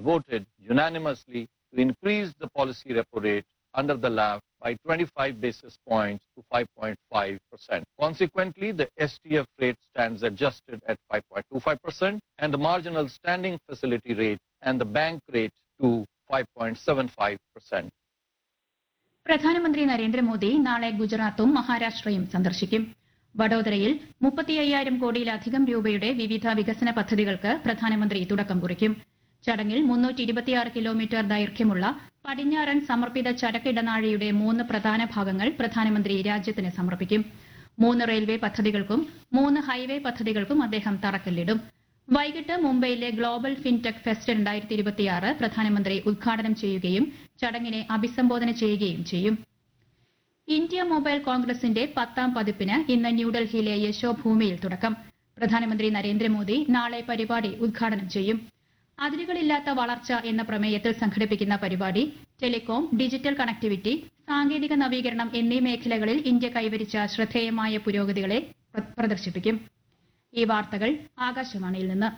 voted unanimously to increase the policy repo rate under the LAF by 25 basis points to 5.5%. Consequently, the STF rate stands adjusted at 5.25% and the marginal standing facility rate and the bank rate to 5.75%. പ്രധാനമന്ത്രി നരേന്ദ്രമോദി നാളെ ഗുജറാത്തും മഹാരാഷ്ട്രയും സന്ദർശിക്കും വഡോദരയിൽ മുപ്പത്തി അയ്യായിരം കോടിയിലധികം രൂപയുടെ വിവിധ വികസന പദ്ധതികൾക്ക് പ്രധാനമന്ത്രി തുടക്കം കുറിക്കും ചടങ്ങിൽ മുന്നൂറ്റി ഇരുപത്തിയാറ് കിലോമീറ്റർ ദൈർഘ്യമുള്ള പടിഞ്ഞാറൻ സമർപ്പിത ചരക്കിടനാഴിയുടെ മൂന്ന് പ്രധാന ഭാഗങ്ങൾ പ്രധാനമന്ത്രി രാജ്യത്തിന് സമർപ്പിക്കും മൂന്ന് റെയിൽവേ പദ്ധതികൾക്കും മൂന്ന് ഹൈവേ പദ്ധതികൾക്കും അദ്ദേഹം തറക്കല്ലിടും വൈകിട്ട് മുംബൈയിലെ ഗ്ലോബൽ ഫിൻടെക് ഫെസ്റ്റ് രണ്ടായിരത്തി ഇരുപത്തിയാറ് പ്രധാനമന്ത്രി ഉദ്ഘാടനം ചെയ്യുകയും ചടങ്ങിനെ അഭിസംബോധന ചെയ്യുകയും ചെയ്യും ഇന്ത്യ മൊബൈൽ കോൺഗ്രസിന്റെ പത്താം പതിപ്പിന് ഇന്ന് ന്യൂഡൽഹിയിലെ യശോഭൂമിയിൽ തുടക്കം പ്രധാനമന്ത്രി നരേന്ദ്രമോദി നാളെ പരിപാടി ഉദ്ഘാടനം ചെയ്യും അതിരുകളില്ലാത്ത വളർച്ച എന്ന പ്രമേയത്തിൽ സംഘടിപ്പിക്കുന്ന പരിപാടി ടെലികോം ഡിജിറ്റൽ കണക്ടിവിറ്റി സാങ്കേതിക നവീകരണം എന്നീ മേഖലകളിൽ ഇന്ത്യ കൈവരിച്ച ശ്രദ്ധേയമായ പുരോഗതികളെ പ്ര- പ്രദർശിപ്പിക്കും ഈ വാർത്തകൾ ആകാശവാണിയിൽ നിന്ന്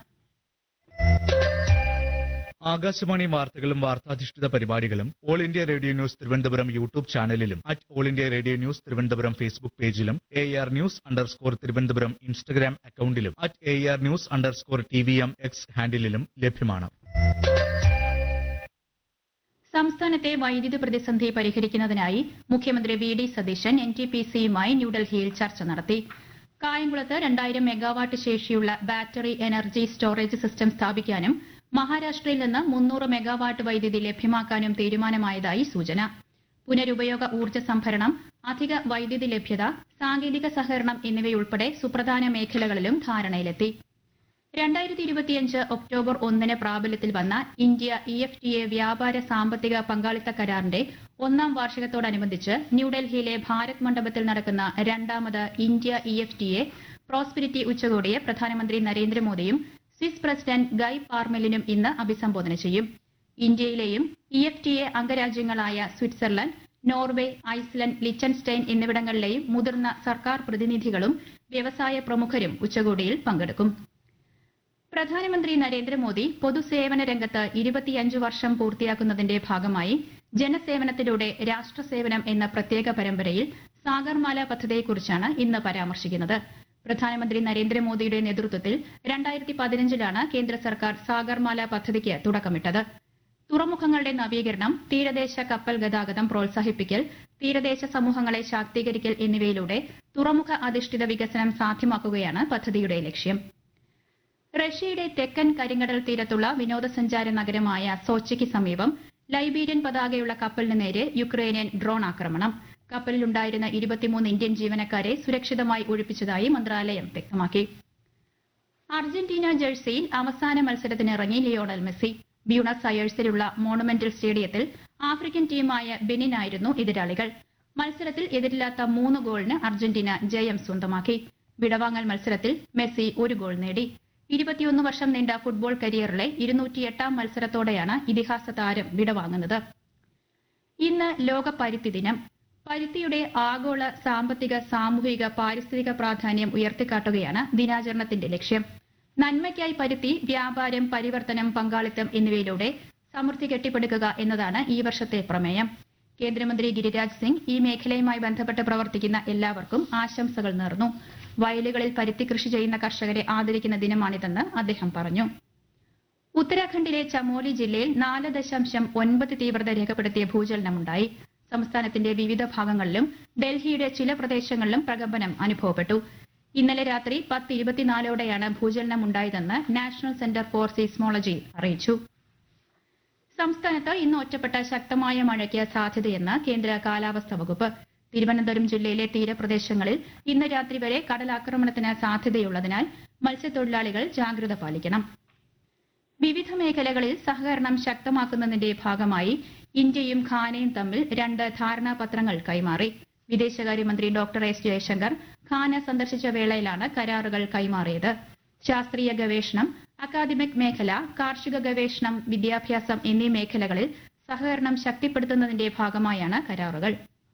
ആകാശവാണി വാർത്തകളും വാർത്താധിഷ്ഠിത പരിപാടികളും all India radio news Thiruvananthapuram YouTube ചാനലിലും at all India radio news Thiruvananthapuram Facebook പേജിലും A R news underscore Thiruvananthapuram Instagram അക്കൌണ്ടിലും at A R news underscore T V M X ഹാൻഡിലും ലഭ്യമാണ് സംസ്ഥാനത്തെ വൈദ്യുതി പ്രതിസന്ധി പരിഹരിക്കുന്നതിനായി മുഖ്യമന്ത്രി V D Satheesan N T P സിയുമായി ന്യൂഡൽഹിയിൽ ചർച്ച നടത്തി കായംകുളത്ത് രണ്ടായിരം മെഗാവാട്ട് ശേഷിയുള്ള ബാറ്ററി എനർജി സ്റ്റോറേജ് സിസ്റ്റം സ്ഥാപിക്കാനും മഹാരാഷ്ട്രയിൽ നിന്ന് മുന്നൂറ് മെഗാവാട്ട് വൈദ്യുതി ലഭ്യമാക്കാനും തീരുമാനമായതായി സൂചന പുനരുപയോഗ ഊർജ്ജ സംഭരണം അധിക വൈദ്യുതി ലഭ്യത സാങ്കേതിക സഹകരണം എന്നിവയുൾപ്പെടെ സുപ്രധാന മേഖലകളിലും ധാരണയിലെത്തി രണ്ടായിരത്തി ഇരുപത്തിയഞ്ച് ഒക്ടോബർ ഒന്നിന് പ്രാബല്യത്തിൽ വന്ന India E F T A വ്യാപാര സാമ്പത്തിക പങ്കാളിത്ത കരാറിന്റെ ഒന്നാം വാർഷികത്തോടനുബന്ധിച്ച് ന്യൂഡൽഹിയിലെ ഭാരത് മണ്ഡപത്തിൽ നടക്കുന്ന രണ്ടാമത് India E F T A prosperity ഉച്ചകോടിയെ പ്രധാനമന്ത്രി നരേന്ദ്രമോദിയും സ്വിസ് പ്രസിഡന്റ് ഗൈ പാർമെലിനും ഇന്ന് അഭിസംബോധന ചെയ്യും ഇന്ത്യയിലെയും ഇ എഫ് ടി എ അംഗരാജ്യങ്ങളായ സ്വിറ്റ്സർലൻഡ് നോർവേ ഐസ്ലൻഡ് ലിച്ചൻസ്റ്റൈൻ എന്നിവിടങ്ങളിലെയും മുതിർന്ന സർക്കാർ പ്രതിനിധികളും വ്യവസായ പ്രമുഖരും ഉച്ചകോടിയിൽ പങ്കെടുക്കും പ്രധാനമന്ത്രി നരേന്ദ്രമോദി പൊതുസേവന രംഗത്ത് ഇരുപത്തിയഞ്ച് വർഷം പൂർത്തിയാക്കുന്നതിന്റെ ഭാഗമായി ജനസേവനത്തിലൂടെ രാഷ്ട്രസേവനം എന്ന പ്രത്യേക പരമ്പരയിൽ സാഗർമാല പദ്ധതിയെക്കുറിച്ചാണ് ഇന്ന് പരാമർശിക്കുന്നത് പ്രധാനമന്ത്രി നരേന്ദ്രമോദിയുടെ നേതൃത്വത്തിൽ രണ്ടായിരത്തി പതിനഞ്ചിലാണ് കേന്ദ്ര സർക്കാർ സാഗർമാല പദ്ധതിക്ക് തുടക്കമിട്ടത് തുറമുഖങ്ങളുടെ നവീകരണം തീരദേശ കപ്പൽ ഗതാഗതം പ്രോത്സാഹിപ്പിക്കൽ തീരദേശ സമൂഹങ്ങളെ ശാക്തീകരിക്കൽ എന്നിവയിലൂടെ തുറമുഖ അധിഷ്ഠിത വികസനം സാധ്യമാക്കുകയാണ് പദ്ധതിയുടെ ലക്ഷ്യം റഷ്യയുടെ തെക്കൻ കരിങ്കടൽ തീരത്തുള്ള വിനോദസഞ്ചാര നഗരമായ സോച്ചിക്ക് സമീപം ലൈബീരിയൻ പതാകയുള്ള കപ്പലിന് നേരെ യുക്രൈനിയൻ ഡ്രോൺ ആക്രമണം കപ്പലിലുണ്ടായിരുന്ന ഇരുപത്തിമൂന്ന് ഇന്ത്യൻ ജീവനക്കാരെ സുരക്ഷിതമായി ഒഴിപ്പിച്ചതായി മന്ത്രാലയം വ്യക്തമാക്കി അർജന്റീന ജേഴ്സിയിൽ അവസാന മത്സരത്തിനിറങ്ങി ലിയോണൽ മെസ്സി ബ്യൂണസ് അയേഴ്സിലുള്ള മോണമെന്റൽ സ്റ്റേഡിയത്തിൽ ആഫ്രിക്കൻ ടീമായ ബെനിനായിരുന്നു എതിരാളികൾ മത്സരത്തിൽ എതിരില്ലാത്ത മൂന്ന് ഗോളിന് അർജന്റീന ജയം സ്വന്തമാക്കി വിടവാങ്ങൽ മത്സരത്തിൽ മെസ്സി ഒരു ഗോൾ നേടി ഇരുപത്തിയൊന്ന് വർഷം നീണ്ട ഫുട്ബോൾ കരിയറിലെ ഇരുന്നൂറ്റിയെട്ടാം മത്സരത്തോടെയാണ് ഇതിഹാസ താരം വിടവാങ്ങുന്നത് ഇന്ന് ലോക പരുത്തി ദിനം പരുത്തിയുടെ ആഗോള സാമ്പത്തിക സാമൂഹിക പാരിസ്ഥിതിക പ്രാധാന്യം ഉയർത്തിക്കാട്ടുകയാണ് ദിനാചരണത്തിന്റെ ലക്ഷ്യം നന്മയ്ക്കായി പരുത്തി വ്യാപാരം പരിവർത്തനം പങ്കാളിത്തം എന്നിവയിലൂടെ സമൃദ്ധി കെട്ടിപ്പടുക്കുക എന്നതാണ് ഈ വർഷത്തെ പ്രമേയം കേന്ദ്രമന്ത്രി ഗിരിരാജ് സിംഗ് ഈ മേഖലയുമായി ബന്ധപ്പെട്ട് പ്രവർത്തിക്കുന്ന എല്ലാവർക്കും ആശംസകൾ നേർന്നു വയലുകളിൽ പരുത്തി കൃഷി ചെയ്യുന്ന കർഷകരെ ആദരിക്കുന്ന ദിനമാണിതെന്ന് അദ്ദേഹം പറഞ്ഞു ഉത്തരാഖണ്ഡിലെ ചമോലി ജില്ലയിൽ നാല് ദശാംശം ഒൻപത് തീവ്രത രേഖപ്പെടുത്തിയ ഭൂചലനമുണ്ടായി സംസ്ഥാനത്തിന്റെ വിവിധ ഭാഗങ്ങളിലും ഡൽഹിയുടെ ചില പ്രദേശങ്ങളിലും പ്രകമ്പനം അനുഭവപ്പെട്ടു ഇന്നലെ രാത്രി പത്ത് ഇരുപത്തിനാലോടെയാണ് ഭൂചലനം ഉണ്ടായതെന്ന് നാഷണൽ സെന്റർ ഫോർ സീസ്മോളജി അറിയിച്ചു സംസ്ഥാനത്ത് ഇന്ന് ഒറ്റപ്പെട്ട ശക്തമായ മഴയ്ക്ക് സാധ്യതയെന്ന് കേന്ദ്ര കാലാവസ്ഥാ വകുപ്പ് തിരുവനന്തപുരം ജില്ലയിലെ തീരപ്രദേശങ്ങളിൽ ഇന്ന് രാത്രി വരെ കടലാക്രമണത്തിന് സാധ്യതയുള്ളതിനാൽ മത്സ്യത്തൊഴിലാളികൾ ജാഗ്രത പാലിക്കണം വിവിധ മേഖലകളിൽ സഹകരണം ശക്തമാക്കുന്നതിന്റെ ഭാഗമായി ഇന്ത്യയും ഖാനയും തമ്മിൽ രണ്ട് ധാരണാപത്രങ്ങൾ കൈമാറി വിദേശകാര്യമന്ത്രി ഡോക്ടർ എസ് ജയശങ്കർ ഖാന സന്ദർശിച്ച വേളയിലാണ് കരാറുകൾ കൈമാറിയത് ശാസ്ത്രീയ ഗവേഷണം അക്കാദമിക് മേഖല കാർഷിക ഗവേഷണം വിദ്യാഭ്യാസം എന്നീ മേഖലകളിൽ സഹകരണം ശക്തിപ്പെടുത്തുന്നതിന്റെ ഭാഗമായാണ് കരാറുകൾ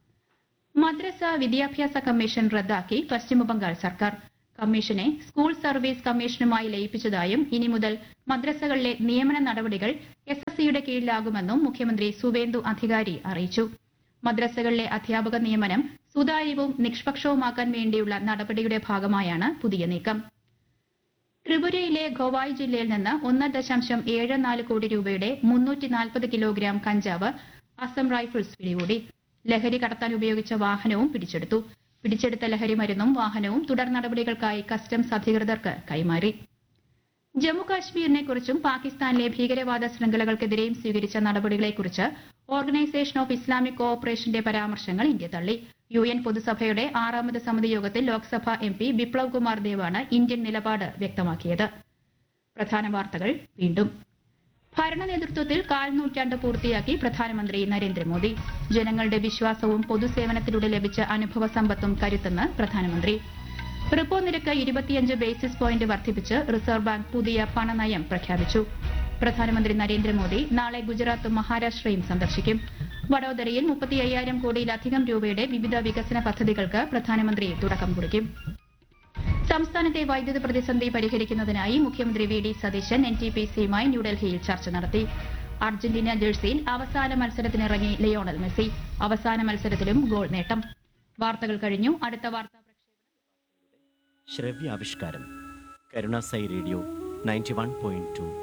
മദ്രസ വിദ്യാഭ്യാസ കമ്മീഷൻ റദ്ദാക്കി പശ്ചിമബംഗാൾ സർക്കാർ കമ്മീഷനെ സ്കൂൾ സർവീസ് കമ്മീഷനുമായി ലയിപ്പിച്ചതായും ഇനി മുതൽ മദ്രസകളിലെ നിയമന നടപടികൾ എസ് എസ് എസ് സിയുടെ കീഴിലാകുമെന്നും മുഖ്യമന്ത്രി സുവേന്ദു അധികാരി അറിയിച്ചു മദ്രസകളിലെ അധ്യാപക നിയമനം സുതാര്യവും നിഷ്പക്ഷവുമാക്കാൻ വേണ്ടിയുള്ള നടപടിയുടെ ഭാഗമായാണ് പുതിയ നീക്കം ത്രിപുരയിലെ ഖൊവായ് ജില്ലയിൽ നിന്ന് ഒന്ന് ദശാംശം ഏഴ് നാല് കോടി രൂപയുടെ മുന്നൂറ്റി നാൽപ്പത് കിലോഗ്രാം കഞ്ചാവ് അസം റൈഫിൾസ് പിടികൂടി ലഹരി കടത്താൻ ഉപയോഗിച്ച വാഹനവും പിടിച്ചെടുത്തു പിടിച്ചെടുത്ത ലഹരി മരുന്നും വാഹനവും തുടർ നടപടികൾക്കായി കസ്റ്റംസ് അധികൃതർക്ക് കൈമാറി ജമ്മുകാശ്മീരിനെ കുറിച്ചും പാകിസ്ഥാനിലെ ഭീകരവാദ ശൃംഖലകൾക്കെതിരെയും സ്വീകരിച്ച നടപടികളെക്കുറിച്ച് ഓർഗനൈസേഷൻ ഓഫ് ഇസ്ലാമിക് കോഓപ്പറേഷന്റെ പരാമർശങ്ങൾ ഇന്ത്യ തള്ളി യു എൻ പൊതുസഭയുടെ ആറാമത് സമിതി യോഗത്തിൽ ലോക്സഭ എം പി ബിപ്ലവ് കുമാർ ദേവാണ് ഇന്ത്യൻ നിലപാട് വ്യക്തമാക്കിയത് പ്രധാന വാർത്തകൾ വീണ്ടും ഭരണ നേതൃത്വത്തിൽ കാൽ നൂറ്റാണ്ട് പൂർത്തിയാക്കി പ്രധാനമന്ത്രി നരേന്ദ്രമോദി ജനങ്ങളുടെ വിശ്വാസവും പൊതുസേവനത്തിലൂടെ ലഭിച്ച അനുഭവ സമ്പത്തും കരുത്തെന്ന് പ്രധാനമന്ത്രി റിപ്പോ നിരക്ക് ഇരുപത്തിയഞ്ച് ബേസിസ് പോയിന്റ് വർദ്ധിപ്പിച്ച് റിസർവ് ബാങ്ക് പുതിയ പണനയം പ്രഖ്യാപിച്ചു പ്രധാനമന്ത്രി നരേന്ദ്രമോദി നാളെ ഗുജറാത്തും മഹാരാഷ്ട്രയും സന്ദർശിക്കും വഡോദരയിൽ മുപ്പത്തി അയ്യായിരം കോടിയിലധികം രൂപയുടെ വിവിധ വികസന പദ്ധതികൾക്ക് പ്രധാനമന്ത്രി തുടക്കം കുറിക്കും സംസ്ഥാനത്തെ വൈദ്യുതി പ്രതിസന്ധി പരിഹരിക്കുന്നതിനായി മുഖ്യമന്ത്രി V D Satheesan N T P സിയുമായി ന്യൂഡൽഹിയിൽ ചർച്ച നടത്തി അർജന്റീന ജേഴ്സിയിൽ അവസാന മത്സരത്തിനിറങ്ങി ലിയോണൽ മെസ്സി അവസാന മത്സരത്തിലും ഗോൾ നേട്ടം വാർത്തകൾ കഴിഞ്ഞു അടുത്ത വാർത്താ ശ്രവ്യാവിഷ്കാരം കരുണാസൈ radio ninety one point to